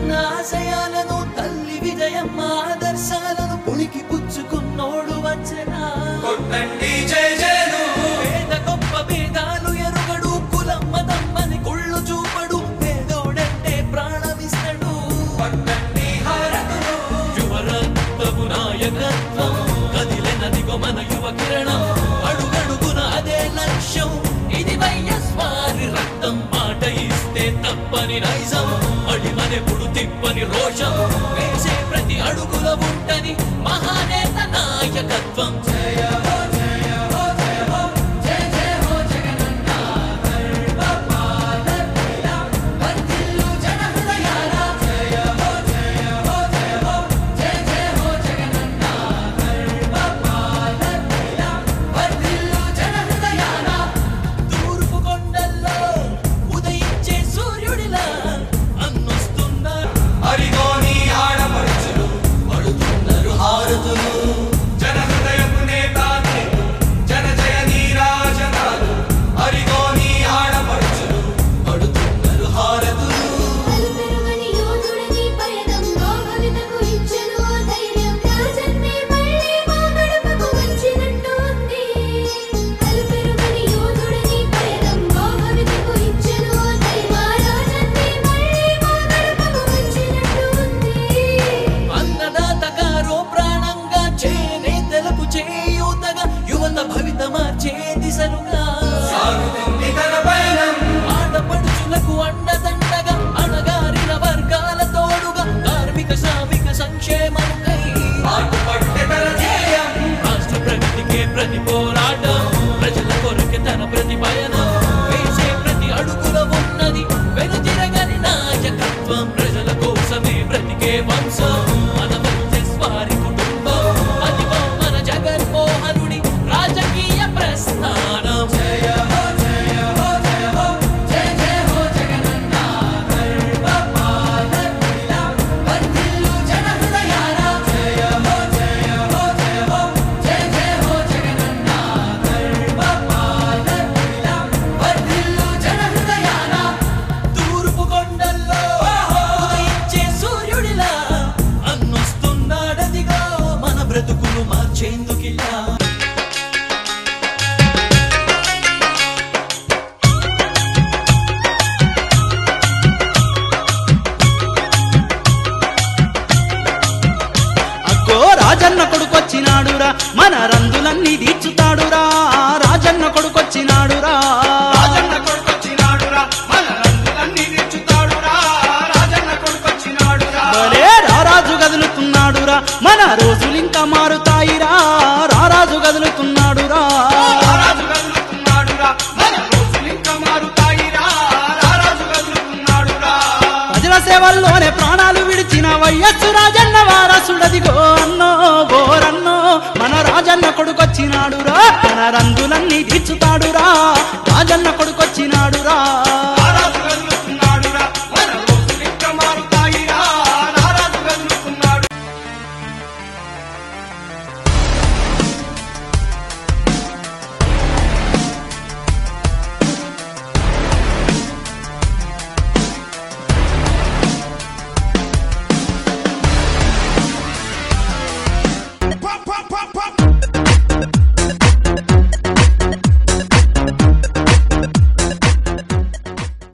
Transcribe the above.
అన్న ఆశయాలను తల్లి విజయమ్మ ఆదర్శాలను పుణికి పుచ్చుకున్నోడు వచ్చనా కొట్టండి జై జయలు పేద గొప్ప భేదాలు ఎరుగడు కులం మతం అని కుళ్ళు చూపడు పేదోడంటే ప్రాణమిస్తడు కొట్టండి హారతులు యువరక్తపు నాయకత్వం కదిలినదిగో మన యువ కిరణం అడుగడుగున అదే లక్ష్యం ఇది వైఎస్వారి రక్తం మాట ఇస్తే తప్పని నైజం అడిమనెప్పుడు తిప్పని రోషం వేసే ప్రతి అడుగుల ఉంటని మహానేత నాయకత్వం జయ హో జయ హో జయ హో జయ జయ హో జగనన్న వర్ధిల్లు జన హృదయాల జయ హో జయ హో జయ హో జయ జయ హో జగనన్న వర్ధిల్లు జన హృదయాల తూర్పు కొండల్లో ఉదయించే సూర్యుడిలా అన్నొస్తున్నారు అరిగోని ఆడపడుచులు పడుతున్నారు హారతులు జన హృదయపు నేతాలు జన జయ నీరాజనాలు అరిగోని ఆడపడుచులు పడుతున్నారు హారతులు అలుపెరుగని యోధుడని పయనంలో భవితకు ఇచ్చెను ఓ ధైర్యం రాజన్నే మళ్ళీ మా గడపకు వచ్చినట్టు ఉంది అలుపెరుగని యోధుడని పయనంలో భవితకు ఇచ్చెను ఓ ధైర్యం మా రాజన్నే మళ్ళీ మా గడపకు వచ్చినట్టు ఉంది అన్నదాత గారో ప్రాణంగా చేనేతలకు చేయూతగా యువత భవిత మార్చే దిశలుగా సాగుతుంది తన పయనం ఆడపడుచులకు అండదండగా అణగారిన వర్గాల తోడుగా కార్మిక శ్రామిక సంక్షేమముకై పాటుపట్టే తన ధ్యేయం రాష్ట్ర ప్రగతికే ప్రతి పోరాటం ప్రజల కొరకే తన ప్రతి పయనం వేసే ప్రతి అడుగుల ఉన్నది వెనుతిరగని నాయకత్వం ప్రజల కోసమే బ్రతికే వంశం మన వారి కుటుంబం అదిగో మన జగన్మోహనుడి రాజకీయ ప్రస్థానం జయ హో జయ హో జయ హో జయ జయ హో జగనన్న వర్ధిల్లు జన హృదయాల జయ హో జయ హో జయ హో జయ జయ హో జగనన్న వర్ధిల్లు జన హృదయాల తూర్పు కొండల్లో ఉదయించే సూర్యుడిలా అన్నొస్తున్నాడదిగో మన బ్రతుకులు మార్చేందుకిలా అగ్గో రాజన్న కొడుకొచ్చినాడురా మన రందులన్నీ తీర్చుతాడురా రాజన్న కొడుకొచ్చినాడురా రాజన్న కొడుకొచ్చినాడురా మన రందులన్నీ తీర్చుతాడురా రాజన్న కొడుకొచ్చినాడురా భలే రారాజు గదులుతున్నాడురా మన రోజులింకా మారుతాయిరా రారాజు గదులుతున్నాడురా రారాజు గదులుతున్నాడురా మన రోజులింకా మారుతాయిరా రారాజు గదులుతున్నాడురా ప్రజల సేవల్లోనే ప్రాణాలు విడిచిన వయ్యస్సు రాజన్న వారసుడదిగో అన్నో బోరన్నో మన రాజన్న కొడుకొచ్చినాడురా మన రంగులన్నీ తీర్చుతాడురా రాజన్న కొడుకొచ్చినాడురా